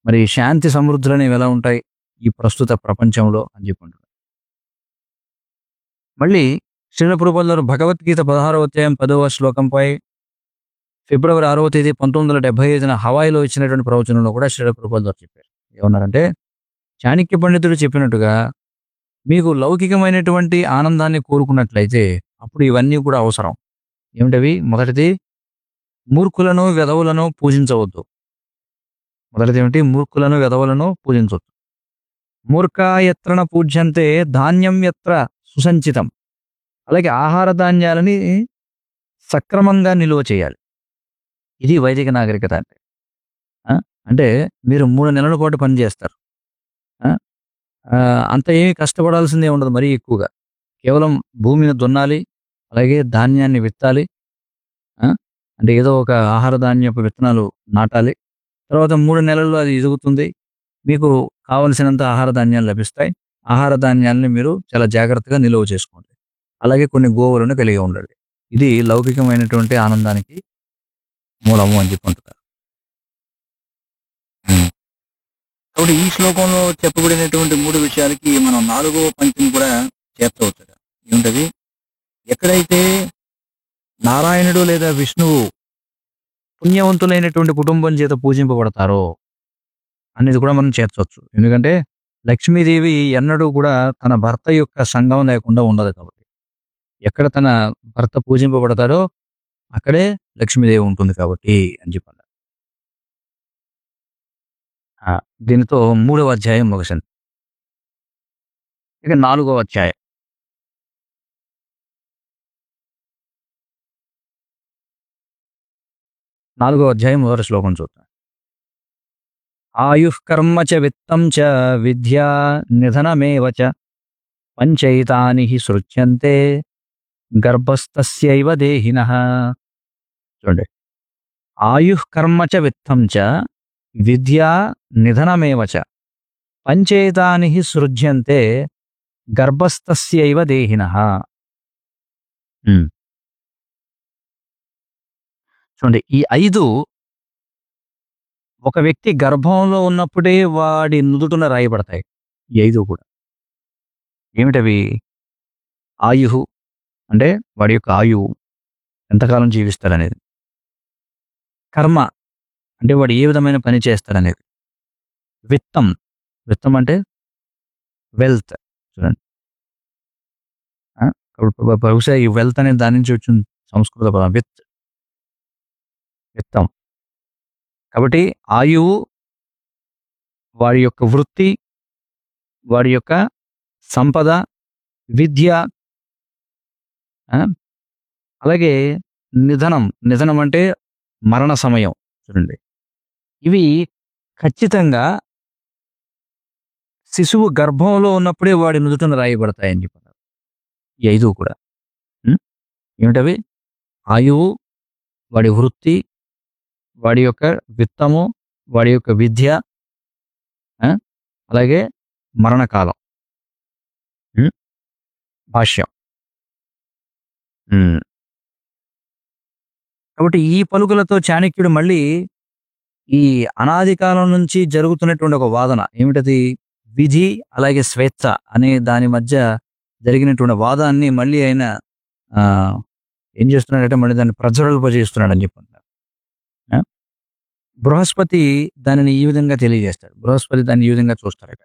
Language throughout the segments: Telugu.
మరి శాంతి సమృద్ధులు అనేవి ఎలా ఉంటాయి ఈ ప్రస్తుత ప్రపంచంలో అని చెప్పుకుంటారు మళ్ళీ శ్రీల ప్రభుత్వారు భగవద్గీత పదహారవ అధ్యాయం పదవ శ్లోకంపై ఫిబ్రవరి ఆరవ తేదీ పంతొమ్మిది వందల డెబ్బై ఐదున హవాయిలో ఇచ్చినటువంటి ప్రవచనంలో కూడా శ్రీల ప్రభుత్వారు చెప్పారు ఏమన్నారంటే చాణక్య పండితుడు చెప్పినట్టుగా మీకు లౌకికమైనటువంటి ఆనందాన్ని కోరుకున్నట్లయితే అప్పుడు ఇవన్నీ కూడా అవసరం ఏమిటవి మొదటిది మూర్ఖులను వెధవులను పూజించవద్దు మొదటిది ఏమిటి మూర్ఖులను వెధవులను పూజించవద్దు మూర్ఖ ఎత్రన పూజ్యంతే ధాన్యం ఎత్ర సుసంచితం అలాగే ఆహార ధాన్యాలని సక్రమంగా నిల్వ చేయాలి ఇది వైదిక నాగరికత అంటే ఆ? అంటే మీరు మూడు నెలల పాటు పని చేస్తారు ఆ? ఆ, అంత ఏమీ కష్టపడాల్సిందే ఉండదు మరీ ఎక్కువగా కేవలం భూమిని దున్నాలి అలాగే ధాన్యాన్ని విత్తాలి ఆ? అంటే ఏదో ఒక ఆహార ధాన్యపు విత్తనాలు నాటాలి తర్వాత మూడు నెలల్లో అది ఎదుగుతుంది మీకు కావలసినంత ఆహార ధాన్యాలు లభిస్తాయి ఆహార ధాన్యాలని మీరు చాలా జాగ్రత్తగా నిల్వ చేసుకోండి అలాగే కొన్ని గోవులను కలిగి ఉండండి ఇది లౌకికమైనటువంటి ఆనందానికి మూలము అని చెప్పుకుంటున్నారు ఉమ్. కాబట్టి ఈ శ్లోకంలో చెప్పబడినటువంటి మూడు విషయాలకి మనం నాలుగో పంక్తిని కూడా చేర్చవచ్చు ఏమిటది ఎక్కడైతే నారాయణుడు లేదా విష్ణువు పుణ్యవంతులైనటువంటి కుటుంబం చేత పూజింపబడతారో అనేది కూడా మనం చేర్చవచ్చు ఎందుకంటే లక్ష్మీదేవి ఎన్నడూ కూడా తన భర్త యొక్క సంఘం లేకుండా ఉండదు కాబట్టి ఎక్కడ తన భర్త పూజింపబడతారో అక్కడే లక్ష్మీదేవి ఉంటుంది కాబట్టి అని చెప్పారు ఆ, దీనితో మూడవ అధ్యాయం ముగిసింది ఇక నాలుగవ అధ్యాయం నాలుగవ అధ్యాయం మొదటి శ్లోకం చూద్దాం ఆయుః కర్మ చ విత్తం చ విద్యా నిధనమేవ చ పంచైతాని హి సృజ్యంతే గర్భస్థస్యైవ దేహినః చూడండి ఆయుః కర్మ చ విత్తం చ విద్యా నిధనమేవ చ పంచైతాని హి సృజ్యంతే గర్భస్థస్యైవ దేహినః ఉమ్. చూడండి ఈ ఐదు ఒక వ్యక్తి గర్భంలో ఉన్నప్పుడే వాడి నుదుటున రాయబడతాయి ఈ ఐదు కూడా ఏమిటవి ఆయుహు అంటే వాడి యొక్క ఆయువు ఎంతకాలం జీవిస్తాడనేది కర్మ అంటే వాడు ఏ విధమైన పని చేస్తాడనేది విత్తం విత్తం అంటే వెల్త్ చూడండి ఆ, కాబట్టి బహు- బహుశా ఈ వెల్త్ అనేది దాని నుంచి వచ్చిన సంస్కృత పదం విత్ విత్తం కాబట్టి ఆయువు వాడి యొక్క వృత్తి వాడి యొక్క సంపద విద్య ఆ, అలాగే నిధనం నిధనం అంటే మరణ సమయం చూడండి ఇవి ఖచ్చితంగా శిశువు గర్భంలో ఉన్నప్పుడే వాడి నుదుటను రాయబడతాయని చెప్పారు ఈ ఐదు కూడా ఉం? ఏమిటవి ఆయువు వాడి వృత్తి వాడి యొక్క విత్తము వాడి యొక్క విద్య ఆ, అలాగే మరణకాలం ఉం? భాష్యం ఉం. కాబట్టి ఈ పలుకులతో చాణక్యుడు మళ్ళీ ఈ అనాది కాలం నుంచి జరుగుతున్నటువంటి ఒక వాదన ఏమిటది విధి అలాగే స్వేచ్ఛ అనే దాని మధ్య జరిగినటువంటి వాదాన్ని మళ్ళీ ఆయన ఆ, ఏం చేస్తున్నాడంటే మళ్ళీ దాన్ని ప్రజ్వలింపజేస్తున్నాడు అని చెప్పంటారు ఆ? బృహస్పతి దానిని ఈ విధంగా తెలియజేస్తాడు బృహస్పతి దాన్ని ఈ విధంగా చూస్తారట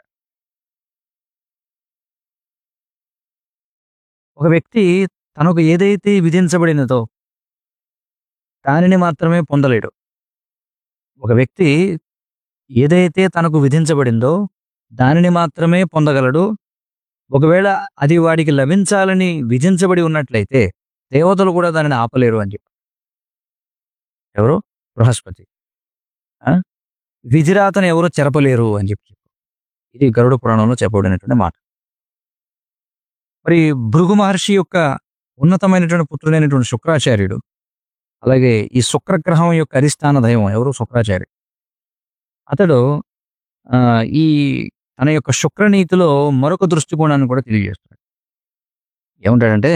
ఒక వ్యక్తి తనకు ఏదైతే విధించబడినదో దానిని మాత్రమే పొందలేడు ఒక వ్యక్తి ఏదైతే తనకు విధించబడిందో దానిని మాత్రమే పొందగలడు ఒకవేళ అది వాడికి లభించాలని విధించబడి ఉన్నట్లయితే దేవతలు కూడా దానిని ఆపలేరు అని చెప్పి ఎవరు బృహస్పతి ఆ? విధిరాతను ఎవరు చెరపలేరు అని చెప్పి ఇది గరుడ పురాణంలో చెప్పబడినటువంటి మాట మరి భృగు మహర్షి యొక్క ఉన్నతమైనటువంటి పుత్రుడైనటువంటి శుక్రాచార్యుడు అలాగే ఈ శుక్రగ్రహం యొక్క అధిష్టాన దైవం ఎవరు శుక్రాచార్యుడు అతడు ఆ, ఈ తన యొక్క శుక్రనీతిలో మరొక దృష్టికోణాన్ని కూడా తెలియజేస్తాడు ఏమంటాడంటే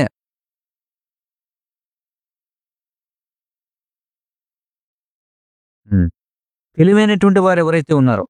ఉమ్, తెలివైనటువంటి వారు ఎవరైతే ఉన్నారో